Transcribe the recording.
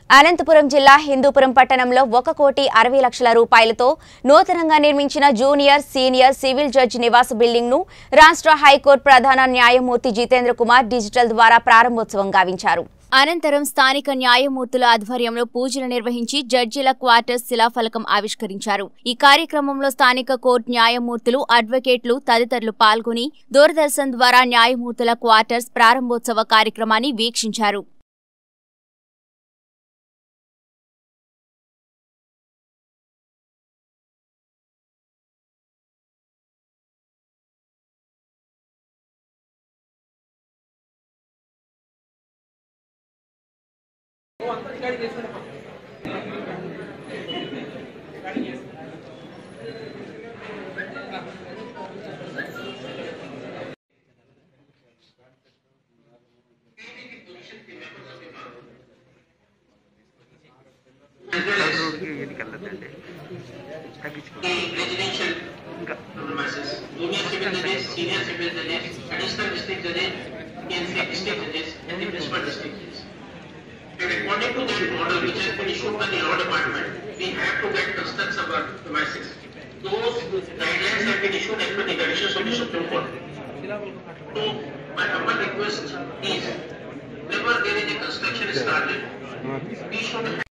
అనంతపురం జిల్లా హిందూపురం పట్టణంలో ఒక కోటి అరవై లక్షల రూపాయలతో నూతనంగా నిర్మించిన జూనియర్ సీనియర్ సివిల్ జడ్జి నివాస బిల్డింగ్ ను రాష్ట్ర హైకోర్టు ప్రధాన న్యాయమూర్తి జితేంద్ర కుమార్ డిజిటల్ ద్వారా ప్రారంభోత్సవం గావించారు అనంతరం స్థానిక న్యాయమూర్తుల ఆధ్వర్యంలో పూజలు నిర్వహించి జడ్జిల క్వార్టర్స్ శిలాఫలకం ఆవిష్కరించారు ఈ కార్యక్రమంలో స్థానిక కోర్టు న్యాయమూర్తులు అడ్వకేట్లు తదితరులు పాల్గొని దూరదర్శన్ ద్వారా న్యాయమూర్తుల క్వార్టర్స్ ప్రారంభోత్సవ కార్యక్రమాన్ని వీక్షించారు రోడ్డుకి వీటికి వెళ్ళొద్దండి తగ్గించుకోండి residential ఇంకా premises, junior civil judges, senior civil judges, additional district judges, can say district judges, and the principal district judges. And according to that model which has been issued by the law department, we have to get constructs of our premises. Those guidelines have been issued as per the directions of the Supreme Court. So, my humble request is, whenever there is a construction started, we should